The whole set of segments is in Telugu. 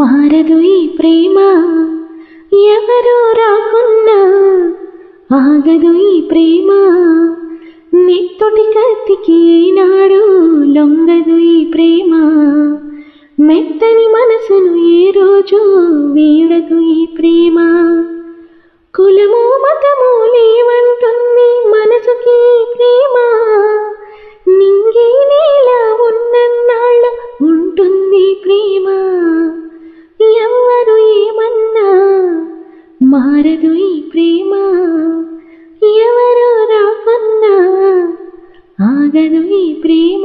మారదు ఈ ప్రేమ ఎవరు రాకున్నా ఆగదు ఈ ప్రేమ నెత్తుటి కత్తికి నాడు లొంగదు ఈ ప్రేమ మెత్తని మనసును ఏ రోజు వీడదు ఈ ప్రేమ కులము మతము లేవంటుంది మనసుకి ఈ ప్రేమ నింగి నేల ఉన్నన్నాళ్ళ ఉంటుంది ప్రేమ ఎవరు ఏమన్నా మారదు ఈ ప్రేమ ఎవరు రాకున్నా ఆగదు ఈ ప్రేమ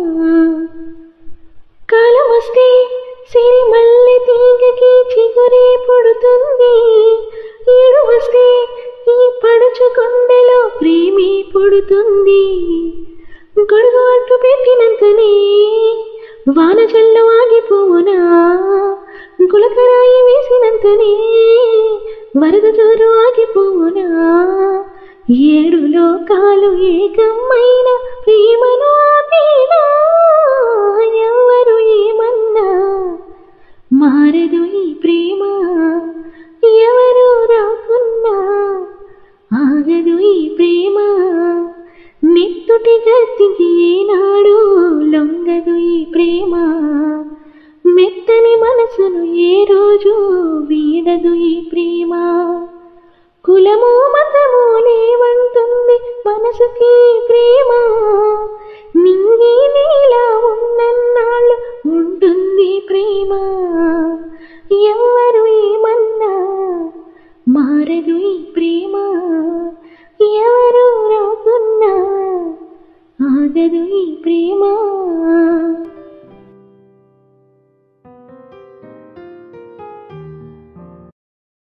కాలం వస్తే సిరి మల్లె తీగకి చిగురే పుడుతుంది ఈడు వస్తే ఈ పడుచు కొండలో ప్రేమే పుడుతుంది గొడుగు అడ్డు పెట్టినంతనే వాన జల్లు ఆగిపోవునా గులకరాయి వేసినంతనే వరద జోరు ఆగిపోవునా ఏడు లోకాలు ఏకమైన ప్రేమను ఆపేనా ఎవరు ఏమన్నా మారదు ఈ ప్రేమ ఎవరు రాకున్నా ఆగదు ఈ ప్రేమ నెత్తుటి గతికి ఏనాడు లొంగదు ఈ ప్రేమ మెత్తని మనసును ఏ రోజు వీడదు ఈ ప్రేమ కులము మతము లేవంటుంది మనసుకి ప్రేమ నింగి నీల ఉన్నన్నాళ్ళు ఉంటుంది ప్రేమ ఎవరు ఏమన్నా మారదు ఈ ప్రేమ ఎవరు రాకున్నా ఆగదు ఈ ప్రేమ